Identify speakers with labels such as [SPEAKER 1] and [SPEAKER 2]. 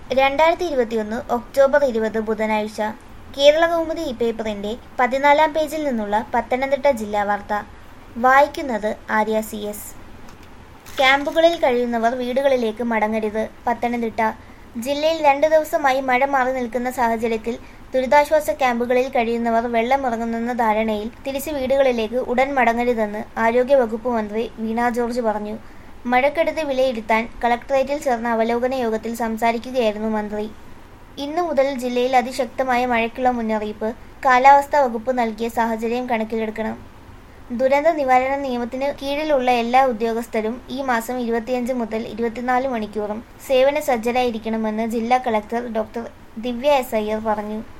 [SPEAKER 1] രണ്ടായിരത്തി ഇരുപത്തിയൊന്ന് ഒക്ടോബർ ഇരുപത് ബുധനാഴ്ച കേരള കൗമുദി ഈ പേപ്പറിന്റെ പതിനാലാം പേജിൽ നിന്നുള്ള പത്തനംതിട്ട ജില്ലാ വാർത്ത വായിക്കുന്നത് ആര്യ സി എസ് ക്യാമ്പുകളിൽ കഴിയുന്നവർ വീടുകളിലേക്ക് മടങ്ങരുത് പത്തനംതിട്ട ജില്ലയിൽ രണ്ടു ദിവസമായി മഴ മാറി നിൽക്കുന്ന സാഹചര്യത്തിൽ ദുരിതാശ്വാസ ക്യാമ്പുകളിൽ കഴിയുന്നവർ വെള്ളമിറങ്ങുന്നെന്ന ധാരണയിൽ തിരിച്ച് വീടുകളിലേക്ക് ഉടൻ മടങ്ങരുതെന്ന് ആരോഗ്യവകുപ്പ് മന്ത്രി വീണ ജോർജ് പറഞ്ഞു മഴക്കെടുതി വിലയിരുത്താൻ കളക്ടറേറ്റിൽ ചേർന്ന അവലോകന യോഗത്തിൽ സംസാരിക്കുകയായിരുന്നു മന്ത്രി ഇന്നു മുതൽ ജില്ലയിൽ അതിശക്തമായ മഴയ്ക്കുള്ള മുന്നറിയിപ്പ് കാലാവസ്ഥാ വകുപ്പ് നൽകിയ സാഹചര്യം കണക്കിലെടുക്കണം ദുരന്ത നിവാരണ നിയമത്തിന് കീഴിലുള്ള എല്ലാ ഉദ്യോഗസ്ഥരും ഈ മാസം ഇരുപത്തിയഞ്ച് മുതൽ ഇരുപത്തിനാല് മണിക്കൂറും സേവന സജ്ജരായിരിക്കണമെന്ന് ജില്ലാ collector doctor Divya S Iyer പറഞ്ഞു